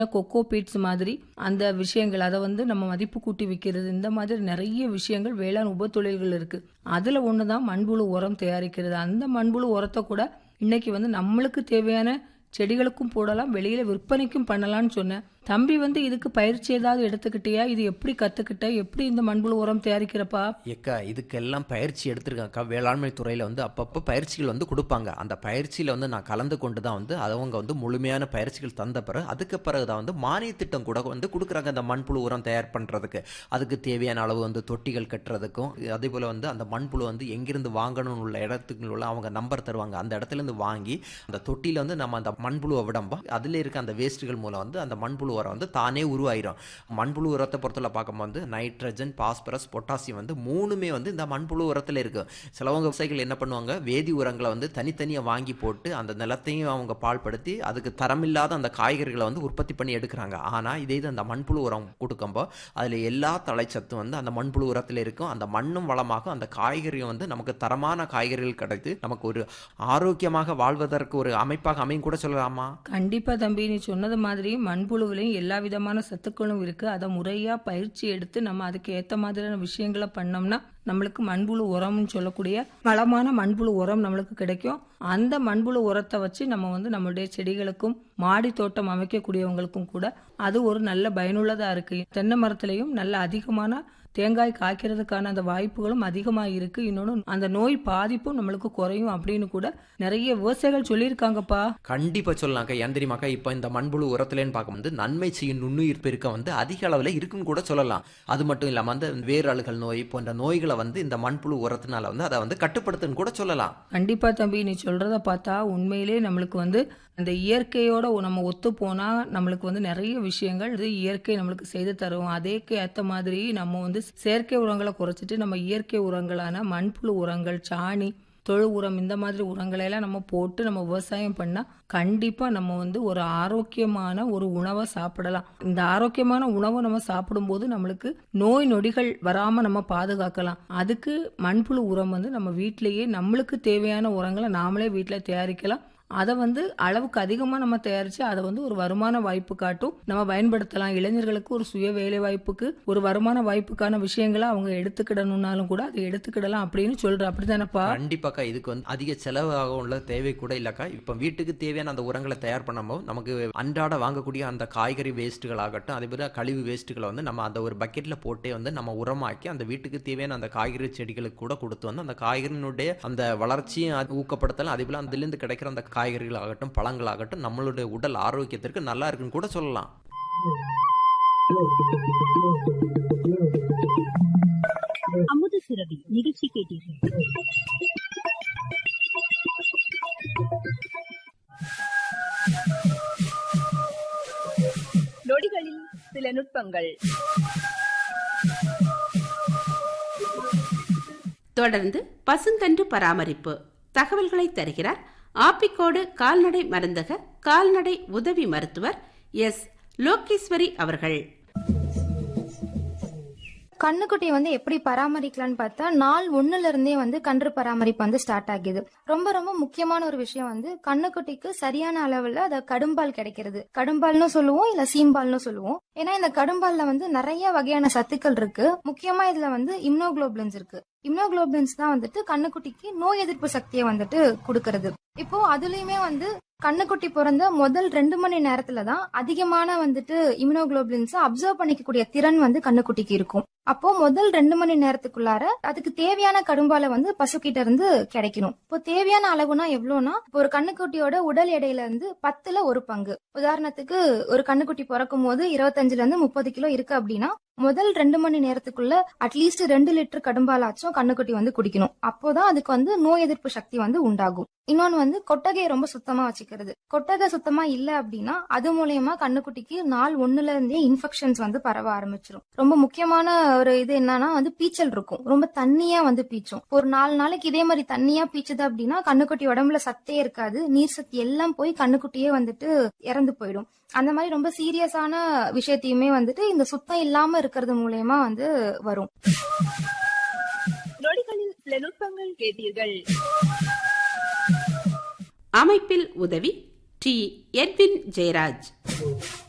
kho kho beads மாதிரி அந்த விஷயங்கள் அதை வந்து நம்ம மதிப்பு கூட்டி விற்கிறது இந்த மாதிரி நிறைய விஷயங்கள் வேளாண் உபத்தொழில்கள் இருக்கு அதுல ஒண்ணுதான் மண்புழு உரம் தயாரிக்கிறது அந்த மண்புழு உரத்தை கூட இன்னைக்கு வந்து நம்மளுக்கு தேவையான செடிகளுக்கும் போடலாம் வெளியில விற்பனைக்கும் பண்ணலாம்னு சொன்னேன் தம்பி வந்து இதுக்கு பயிற்சி ஏதாவது எடுத்துக்கிட்டியா இது எப்படி கத்துக்கிட்ட எப்படி இந்த மண்புழு உரம் தயாரிக்கிறப்பா ஏக்கா இதுக்கெல்லாம் பயிற்சி எடுத்திருக்காக்கா வேளாண்மை துறையில் வந்து அப்பப்போ பயிற்சிகள் வந்து கொடுப்பாங்க அந்த பயிற்சியில் வந்து நான் கலந்து கொண்டு தான் வந்து அவங்க வந்து முழுமையான பயிற்சிகள் தந்த பிறகு அதுக்கு பிறகு தான் வந்து மானிய திட்டம் கூட வந்து கொடுக்குறாங்க அந்த மண்புழு உரம் தயார் பண்ணுறதுக்கு அதுக்கு தேவையான அளவு வந்து தொட்டிகள் கட்டுறதுக்கும் அதே போல் வந்து அந்த மண்புழு வந்து எங்கிருந்து வாங்கணும்னு உள்ள இடத்துக்கு உள்ள அவங்க நம்பர் தருவாங்க அந்த இடத்துலேருந்து வாங்கி அந்த தொட்டியில் வந்து நம்ம அந்த மண்புழுவை விடம்பா அதில் இருக்க அந்த வேஸ்ட்டுகள் மூலம் வந்து அந்த மண்புழு உரம் வந்து தானே உருவாயிரும் மண்புழு உரத்தை பொறுத்தவரை பார்க்கும்போது நைட்ரஜன் பாஸ்பரஸ் பொட்டாசியம் வந்து மூணுமே வந்து இந்த மண்புழு உரத்தில் இருக்கு சிலவங்க விவசாயிகள் என்ன பண்ணுவாங்க வேதி உரங்களை வந்து தனித்தனியாக வாங்கி போட்டு அந்த நிலத்தையும் அவங்க பால்படுத்தி அதுக்கு தரமில்லாத அந்த காய்கறிகளை வந்து உற்பத்தி பண்ணி எடுக்கிறாங்க ஆனால் இதே இது அந்த மண்புழு உரம் கொடுக்கும்போ அதில் எல்லா தலைச்சத்தும் வந்து அந்த மண்புழு உரத்தில் இருக்கும் அந்த மண்ணும் வளமாகும் அந்த காய்கறியும் வந்து நமக்கு தரமான காய்கறிகள் கிடைத்து நமக்கு ஒரு ஆரோக்கியமாக வாழ்வதற்கு ஒரு அமைப்பாக அமையும் கூட சொல்லலாமா கண்டிப்பா தம்பி நீ சொன்னது மாதிரி மண்புழுவிலையும் எல்லா விதமான சத்துக்களும் இருக்கு அதை முறையா பயிற்சி எடுத்து நம்ம அதுக்கு ஏத்த மாதிரியான விஷயங்களை பண்ணோம்னா நம்மளுக்கு மண்புழு உரம்னு சொல்லக்கூடிய வளமான மண்புழு உரம் நம்மளுக்கு கிடைக்கும் அந்த மண்புழு உரத்தை வச்சு நம்ம வந்து நம்மளுடைய செடிகளுக்கும் மாடி தோட்டம் அமைக்கக்கூடியவங்களுக்கும் கூட அது ஒரு நல்ல பயனுள்ளதா இருக்கு தென்னை மரத்திலையும் நல்ல அதிகமான தேங்காய் காய்க்கிறதுக்கான அந்த வாய்ப்புகளும் அதிகமாக இருக்கு இன்னொன்று அந்த நோய் பாதிப்பும் நம்மளுக்கு குறையும் அப்படின்னு கூட நிறைய விவசாயிகள் சொல்லியிருக்காங்கப்பா கண்டிப்பாக சொல்லலாம்க்கா ஏன் தெரியுமாக்கா இப்போ இந்த மண்புழு உரத்துலன்னு பார்க்கும்போது நன்மை செய்யும் நுண்ணுயிர் பெருக்கம் வந்து அதிக அளவில் இருக்குன்னு கூட சொல்லலாம் அது மட்டும் இல்லாமல் அந்த வேரழுகல் நோய் போன்ற நோய்களை வந்து இந்த மண்புழு உரத்தினால வந்து அதை வந்து கட்டுப்படுத்துன்னு கூட சொல்லலாம் கண்டிப்பா தம்பி நீ சொல்றத பார்த்தா உண்மையிலே நம்மளுக்கு வந்து அந்த இயற்கையோட நம்ம ஒத்து போனா நம்மளுக்கு வந்து நிறைய விஷயங்கள் இது இயற்கை நம்மளுக்கு செய்து தரும் அதேக்கு ஏத்த மாதிரி நம்ம வந்து செயற்கை உரங்களை குறைச்சிட்டு நம்ம இயற்கை உரங்களான மண்புழு உரங்கள் சாணி தொழு உரம் இந்த மாதிரி உரங்களை எல்லாம் நம்ம போட்டு நம்ம விவசாயம் பண்ணா கண்டிப்பா நம்ம வந்து ஒரு ஆரோக்கியமான ஒரு உணவை சாப்பிடலாம் இந்த ஆரோக்கியமான உணவை நம்ம சாப்பிடும்போது நம்மளுக்கு நோய் நொடிகள் வராம நம்ம பாதுகாக்கலாம் அதுக்கு மண்புழு உரம் வந்து நம்ம வீட்டிலேயே நம்மளுக்கு தேவையான உரங்களை நாமளே வீட்டில் தயாரிக்கலாம் அதை வந்து அளவுக்கு அதிகமாக நம்ம தயாரித்து அதை வந்து ஒரு வருமான வாய்ப்பு காட்டும் நம்ம பயன்படுத்தலாம் இளைஞர்களுக்கு ஒரு சுய வேலை வாய்ப்புக்கு ஒரு வருமான வாய்ப்புக்கான விஷயங்களை அவங்க எடுத்துக்கிடணும்னாலும் கூட அதை எடுத்துக்கிடலாம் அப்படின்னு சொல்ற அப்படித்தானப்பா கண்டிப்பாக்கா இதுக்கு வந்து அதிக செலவாக உள்ள தேவை கூட இல்லக்கா இப்போ வீட்டுக்கு தேவையான அந்த உரங்களை தயார் பண்ணும்போது நமக்கு அன்றாட வாங்கக்கூடிய அந்த காய்கறி வேஸ்ட்டுகள் ஆகட்டும் அதே போல கழிவு வேஸ்ட்டுகளை வந்து நம்ம அந்த ஒரு பக்கெட்டில் போட்டே வந்து நம்ம உரமாக்கி அந்த வீட்டுக்கு தேவையான அந்த காய்கறி செடிகளுக்கு கூட கொடுத்து வந்து அந்த காய்கறியினுடைய அந்த வளர்ச்சியும் அது ஊக்கப்படுத்தலாம் அதே போல அதிலிருந்து கிடைக்கிற அந்த காய்கறிகள் ஆகட்டும் பழங்களாகட்டும் நம்மளுடைய உடல் ஆரோக்கியத்திற்கு நல்லா இருக்குன்னு கூட சொல்லலாம் அமுத சுரபி நிகழ்ச்சி கேட்டீர்கள் நொடிகளில் சில நுட்பங்கள் தொடர்ந்து பசுங்கன்று பராமரிப்பு தகவல்களை தருகிறார் ஆப்பிக்கோடு கால்நடை மருந்தக கால்நடை உதவி மருத்துவர் எஸ் லோகேஸ்வரி அவர்கள் கண்ணுக்குட்டியை வந்து எப்படி பராமரிக்கலாம்னு பார்த்தா நாள் ஒண்ணுல இருந்தே வந்து கன்று பராமரிப்பு வந்து ஸ்டார்ட் ஆகிது ரொம்ப ரொம்ப முக்கியமான ஒரு விஷயம் வந்து கண்ணுக்குட்டிக்கு சரியான அளவுல அத கடும்பால் கிடைக்கிறது கடும்பால்னு சொல்லுவோம் இல்ல சீம்பால்னு சொல்லுவோம் ஏன்னா இந்த கடும்பால்ல வந்து நிறைய வகையான சத்துக்கள் இருக்கு முக்கியமா இதுல வந்து இம்னோகுளோபுலன்ஸ் இருக்கு இம்னோகுளோபுலன்ஸ் தான் வந்துட்டு கண்ணுக்குட்டிக்கு நோய் எதிர்ப்பு சக்தியை வந்துட்டு கொடுக்கறது இப்போ அதுலயுமே வந்து கண்ணுக்குட்டி பிறந்த முதல் ரெண்டு மணி நேரத்துல தான் அதிகமான வந்துட்டு இம்யூனோகுளோபுலின்ஸ் அப்சர்வ் பண்ணிக்கக்கூடிய திறன் வந்து கண்ணுக்குட்டிக்கு இருக்கும் அப்போ முதல் ரெண்டு மணி நேரத்துக்குள்ளார அதுக்கு தேவையான கடும்பால வந்து பசுக்கிட்ட இருந்து கிடைக்கணும் இப்போ தேவையான அளவுனா எவ்வளவுனா இப்போ ஒரு கண்ணுக்குட்டியோட உடல் எடையில இருந்து பத்துல ஒரு பங்கு உதாரணத்துக்கு ஒரு கண்ணுக்குட்டி பிறக்கும் போது இருபத்தஞ்சுல இருந்து முப்பது கிலோ இருக்கு அப்படின்னா முதல் ரெண்டு மணி நேரத்துக்குள்ள அட்லீஸ்ட் ரெண்டு லிட்டர் கடும்பாலாச்சும் கண்ணுக்குட்டி வந்து குடிக்கணும் அப்போதான் அதுக்கு வந்து நோய் எதிர்ப்பு சக்தி வந்து உண்டாகும் இன்னொன்னு வந்து கொட்டகையை ரொம்ப சுத்தமா வச்சுக்கிறது கொட்டகை சுத்தமா இல்ல அப்படின்னா அது மூலயமா கண்ணுக்குட்டிக்கு நாள் ஒண்ணுல இருந்தே இன்ஃபெக்ஷன்ஸ் வந்து பரவ ஆரம்பிச்சிடும் ரொம்ப முக்கியமான ஒரு இது என்னன்னா வந்து பீச்சல் இருக்கும் ரொம்ப தண்ணியா வந்து பீச்சும் ஒரு நாலு நாளைக்கு இதே மாதிரி தண்ணியா பீச்சுது அப்படின்னா கண்ணுக்குட்டி உடம்புல சத்தே இருக்காது நீர் சக்தி எல்லாம் போய் கண்ணுக்குட்டியே வந்துட்டு இறந்து போயிடும் அந்த மாதிரி ரொம்ப சீரியஸான விஷயத்தையுமே வந்துட்டு இந்த சுத்தம் இல்லாம இருக்கிறது மூலயமா வந்து வரும் நொடிகளில் சில நுட்பங்கள் கேட்டீர்கள் அமைப்பில் உதவி டி எட்வின் ஜெயராஜ்